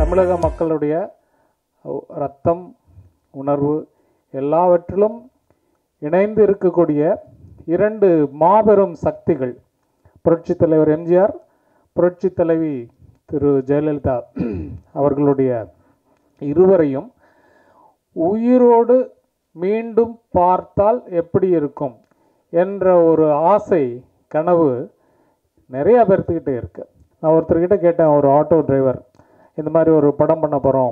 தமிழக மக்களுடைய ரத்தம் உணர்வு எல்லாவற்றிலும் இணைந்து இருக்கக்கூடிய இரண்டு மாபெரும் சக்திகள் புரட்சித் தலைவர் எம்ஜிஆர் புரட்சித் தலைவி திரு ஜெயலலிதா அவர்களுடைய இருவரையும் உயிரோடு மீண்டும் பார்த்தால் எப்படி இருக்கும் என்ற ஒரு ஆசை கனவு நிறைய பேர்த்துக்கிட்ட இருக்கு நான் ஒருத்தர்கிட்ட கேட்டேன் ஒரு ஆட்டோ டிரைவர் இந்த மாதிரி ஒரு படம் பண்ண போகிறோம்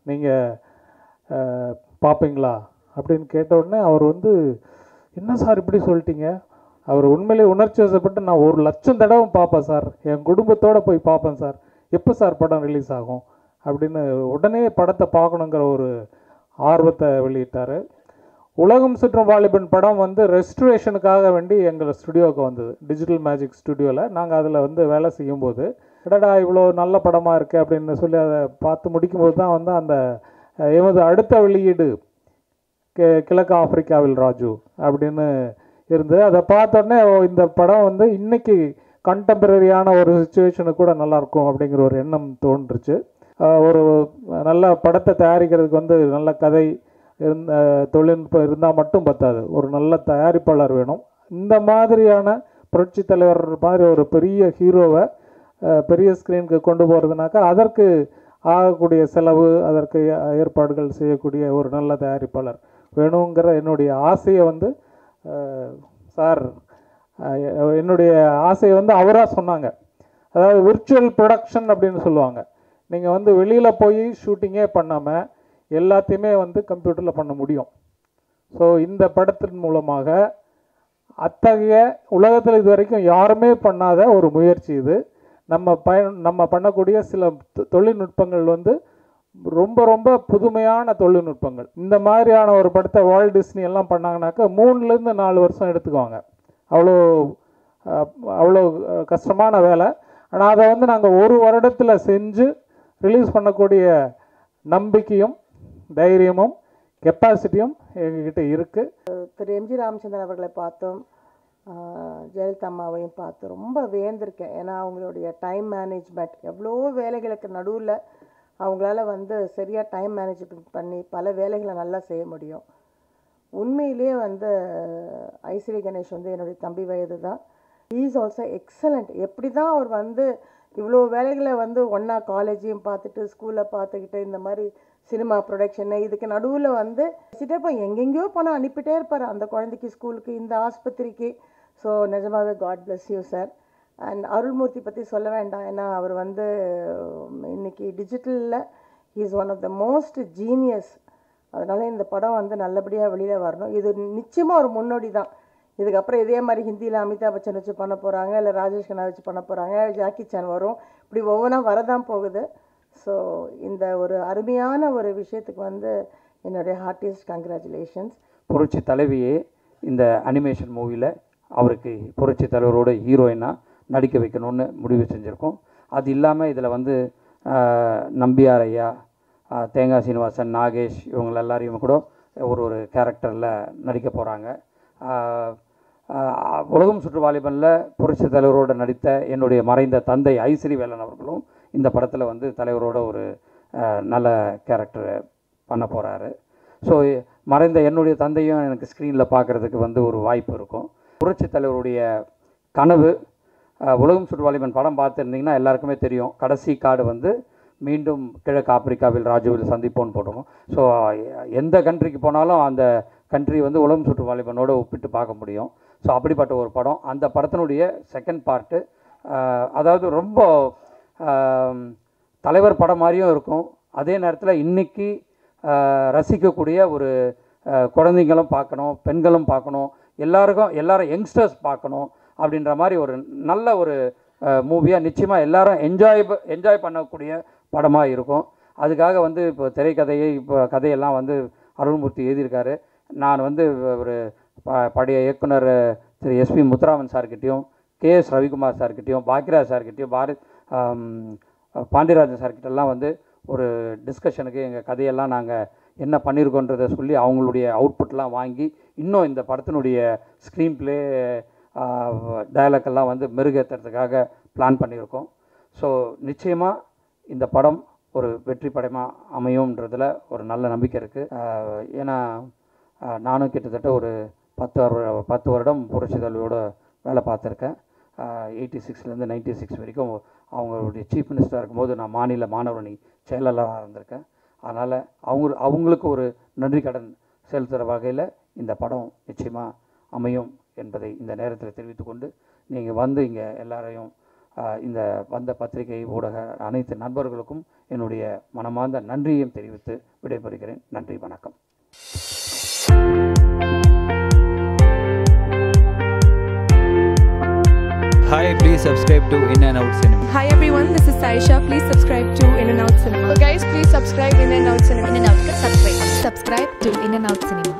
நீங்கள் பார்ப்பீங்களா அப்படின்னு கேட்ட உடனே அவர் வந்து என்ன சார் இப்படி சொல்லிட்டீங்க அவர் உண்மையிலே உணர்ச்சி வசப்பட்டு நான் ஒரு லட்சம் தடவை பார்ப்பேன் சார் என் குடும்பத்தோடு போய் பார்ப்பேன் சார் எப்போ சார் படம் ரிலீஸ் ஆகும் அப்படின்னு உடனே படத்தை பார்க்கணுங்கிற ஒரு ஆர்வத்தை வெளியிட்டார் உலகம் சுற்றும் வாலிபன் படம் வந்து ரெஸ்டரேஷனுக்காக வேண்டி எங்கள் ஸ்டுடியோவுக்கு வந்தது டிஜிட்டல் மேஜிக் ஸ்டுடியோவில் நாங்கள் அதில் வந்து வேலை செய்யும்போது எடடா இவ்வளோ நல்ல படமாக இருக்கு அப்படின்னு சொல்லி அதை பார்த்து முடிக்கும்போது தான் வந்து அந்த அஹ், எமது அடுத்த வெளியீடு கி கிழக்கு ஆப்பிரிக்காவில் ராஜு அப்படின்னு இருந்தது அதை பார்த்த உடனே ஓ, இந்த படம் வந்து இன்னைக்கு கண்டெம்பரரியான ஒரு சுச்சுவேஷனுக்கு கூட நல்லா இருக்கும் அப்படிங்கிற ஒரு எண்ணம் தோன்றுச்சு அஹ், ஒரு நல்ல படத்தை தயாரிக்கிறதுக்கு வந்து நல்ல கதை இருந்த தொழில்நுட்பம் இருந்தால் மட்டும் பத்தாது ஒரு நல்ல தயாரிப்பாளர் வேணும் இந்த மாதிரியான புரட்சி தலைவர் மாதிரி ஒரு பெரிய ஹீரோவை அஹ், பெரிய ஸ்க்ரீனுக்கு கொண்டு போகிறதுனாக்கா அதற்கு ஆகக்கூடிய செலவு அதற்கு ஏற்பாடுகள் செய்யக்கூடிய ஒரு நல்ல தயாரிப்பாளர் வேணுங்கிற என்னுடைய ஆசையை வந்து அஹ், சார் அஹ், என்னுடைய ஆசையை வந்து அவராக சொன்னாங்க அதாவது விர்ச்சுவல் ப்ரொடக்ஷன் அப்படின்னு சொல்லுவாங்க நீங்கள் வந்து வெளியில் போய் ஷூட்டிங்கே பண்ணாமல் எல்லாத்தையுமே வந்து கம்ப்யூட்டரில் பண்ண முடியும் ஸோ இந்த படத்தின் மூலமாக அத்தகைய உலகத்தில் இது வரைக்கும் யாருமே பண்ணாத ஒரு முயற்சி இது நம்ம பயன் நம்ம பண்ணக்கூடிய சில தொ- தொழில்நுட்பங்கள் வந்து ரொம்ப ரொம்ப புதுமையான தொழில்நுட்பங்கள் இந்த மாதிரியான ஒரு படத்தை வால் டிஸ்னி எல்லாம் பண்ணாங்கனாக்கா மூணுலேருந்து நாலு வருஷம் எடுத்துக்குவாங்க அவ்வளோ அஹ், அவ்வளோ அஹ், கஷ்டமான வேலை ஆனால் அதை வந்து நாங்கள் ஒரு வருடத்தில் செஞ்சு ரிலீஸ் பண்ணக்கூடிய நம்பிக்கையும் தைரியமும் கெப்பாசிட்டியும் எங்ககிட்ட இருக்குது திரு எம்ஜி ராமச்சந்திரன் அவர்களை பார்த்தோம் ஆஹ் ஜெயலலிதா அம்மாவையும் பார்த்து ரொம்ப வியந்திருக்கேன் ஏன்னா அவங்களுடைய டைம் மேனேஜ்மெண்ட் எவ்வளோ வேலைகளுக்கு நடுவில் அவங்களால வந்து சரியாக டைம் மேனேஜ்மெண்ட் பண்ணி பல வேலைகளை நல்லா செய்ய முடியும் உண்மையிலேயே வந்து ஐஸ்வரி கணேஷ் வந்து என்னுடைய தம்பி வயது தான் இஸ் ஆல்சோ எக்ஸலண்ட் எப்படி தான் அவர் வந்து இவ்வளோ வேலைகளை வந்து ஒன்றா காலேஜையும் பார்த்துட்டு ஸ்கூலில் பார்த்துக்கிட்டு இந்த மாதிரி சினிமா ப்ரொடக்ஷனு இதுக்கு நடுவில் வந்து வச்சுட்டே இப்போ எங்கெங்கேயோ போனால் அனுப்பிட்டே இருப்பார் அந்த குழந்தைக்கு ஸ்கூலுக்கு இந்த ஆஸ்பத்திரிக்கு ஸோ நிஜமாவே god bless you sir and Arulmurthy பற்றி சொல்ல வேண்டாம் ஏன்னா அவர் வந்து உம், இன்னைக்கு டிஜிட்டலில் is one of the most genius அதனால இந்த படம் வந்து நல்லபடியாக வெளியில் வரணும் இது நிச்சயமாக ஒரு முன்னோடி தான் இதுக்கப்புறம் இதே மாதிரி ஹிந்தியில் அமிதாப் பச்சன் வச்சு பண்ண போகிறாங்க இல்லை ராஜேஷ் கண்ணா வச்சு பண்ண போகிறாங்க ஜாக்கி சான் வரும் இப்படி ஒவ்வொன்றா வரதான் போகுது ஸோ இந்த ஒரு அருமையான ஒரு விஷயத்துக்கு வந்து என்னுடைய ஹார்ட்டியஸ்ட் கங்க்ராச்சுலேஷன்ஸ் புரட்சி தலைவியே இந்த அனிமேஷன் மூவியில் அவருக்கு புரட்சி தலைவரோட ஹீரோயினாக நடிக்க வைக்கணும்னு முடிவு செஞ்சுருக்கோம் அது இல்லாமல் இதில் வந்து ஆஹ், நம்பியார் ஐயா ஆஹ், தேங்காய் சீனிவாசன் நாகேஷ் இவங்க எல்லாரையும் கூட ஒரு ஒரு கேரக்டரில் நடிக்க போகிறாங்க உலகம் சுற்று வாலிபனில் புரட்சி தலைவரோடு நடித்த என்னுடைய மறைந்த தந்தை ஐஸ்வரி வேலன் அவர்களும் இந்த படத்தில் வந்து தலைவரோட ஒரு ஆஹ், நல்ல கேரக்டர் பண்ண போகிறாரு ஸோ மறைந்த என்னுடைய தந்தையும் எனக்கு ஸ்க்ரீனில் பார்க்குறதுக்கு வந்து ஒரு வாய்ப்பு இருக்கும் புரட்சி தலைவருடைய கனவு அஹ், உலகம் சுற்றுவாலிபன் படம் பார்த்துருந்தீங்கன்னா எல்லாருக்குமே தெரியும் கடைசி கார்டு வந்து மீண்டும் கிழக்கு ஆப்பிரிக்காவில் ராஜுவில் சந்திப்போன்னு போட்டிருக்கோம் ஸோ எந்த கண்ட்ரிக்கு போனாலும் அந்த கண்ட்ரி வந்து உலகம் சுற்று வாலிபனோட ஒப்பிட்டு பார்க்க முடியும் ஸோ அப்படிப்பட்ட ஒரு படம் அந்த படத்தினுடைய செகண்ட் பார்ட்டு அதாவது ரொம்ப ஆம், தலைவர் படம் மாதிரியும் இருக்கும் அதே நேரத்தில் இன்னைக்கு ஆஹ், ரசிக்கக்கூடிய ஒரு ஆஹ், குழந்தைங்களும் பார்க்கணும் பெண்களும் பார்க்கணும் எல்லாருக்கும் எல்லாரும் யங்ஸ்டர்ஸ் பார்க்கணும் அப்படின்ற மாதிரி ஒரு நல்ல ஒரு மூவியாக நிச்சயமாக எல்லாரும் என்ஜாய் என்ஜாய் பண்ணக்கூடிய படமாக இருக்கும் அதுக்காக வந்து இப்போ திரைக்கதையை இப்போ கதையெல்லாம் வந்து அருள்மூர்த்தி எழுதியிருக்காரு நான் வந்து ஒரு ப- பழைய இயக்குனர் திரு எஸ்பி முத்துராமன் சார்கிட்டையும் கே எஸ் ரவிக்குமார் சார்கிட்டையும் பாக்கியராஜ் சார்கிட்டையும் பாரத் ஆம், பாண்டியராஜன் சார்கிட்டலாம் வந்து ஒரு டிஸ்கஷனுக்கு எங்கள் கதையெல்லாம் நாங்கள் என்ன பண்ணியிருக்கோன்றதை சொல்லி அவங்களுடைய அவுட்புட்லாம் வாங்கி இன்னும் இந்த படத்தினுடைய ஸ்க்ரீன் ப்ளே டயலாக் எல்லாம் வந்து மெருகேற்றுறதுக்காக பிளான் பண்ணியிருக்கோம் ஸோ நிச்சயமாக இந்த படம் ஒரு வெற்றி படமாக அமையும்ன்றதுல ஒரு நல்ல நம்பிக்கை இருக்குது ஏன்னா ஆஹ், நானும் கிட்டத்தட்ட ஒரு பத்து வருட பத்து வருடம் புரட்சி தலைவியோட வேலை பார்த்துருக்கேன் எயிட்டி சிக்ஸ்லேருந்து நைன்டி சிக்ஸ் வரைக்கும் அவங்களுடைய சீஃப் மினிஸ்டராக இருக்கும்போது நான் மாநில மாணவரணி செயலாளராக இருந்திருக்கேன் அதனால் அவங்க அவங்களுக்கு ஒரு நன்றி கடன் செலுத்துகிற வகையில் இந்த படம் நிச்சயமாக அமையும் என்பதை இந்த நேரத்தில் தெரிவித்துக்கொண்டு நீங்கள் வந்து இங்கே எல்லாரையும் ஆஹ், இந்த வந்த பத்திரிகை ஊடக அனைத்து நண்பர்களுக்கும் என்னுடைய மனமார்ந்த நன்றியையும் தெரிவித்து விடைபெறுகிறேன் நன்றி வணக்கம் Hi, please subscribe to In and Out Cinema. Hi everyone, this is Saisha. Please subscribe to In and Out Cinema. guys please subscribe in and out cinema In and Out. Subscribe. Subscribe to In and Out Cinema.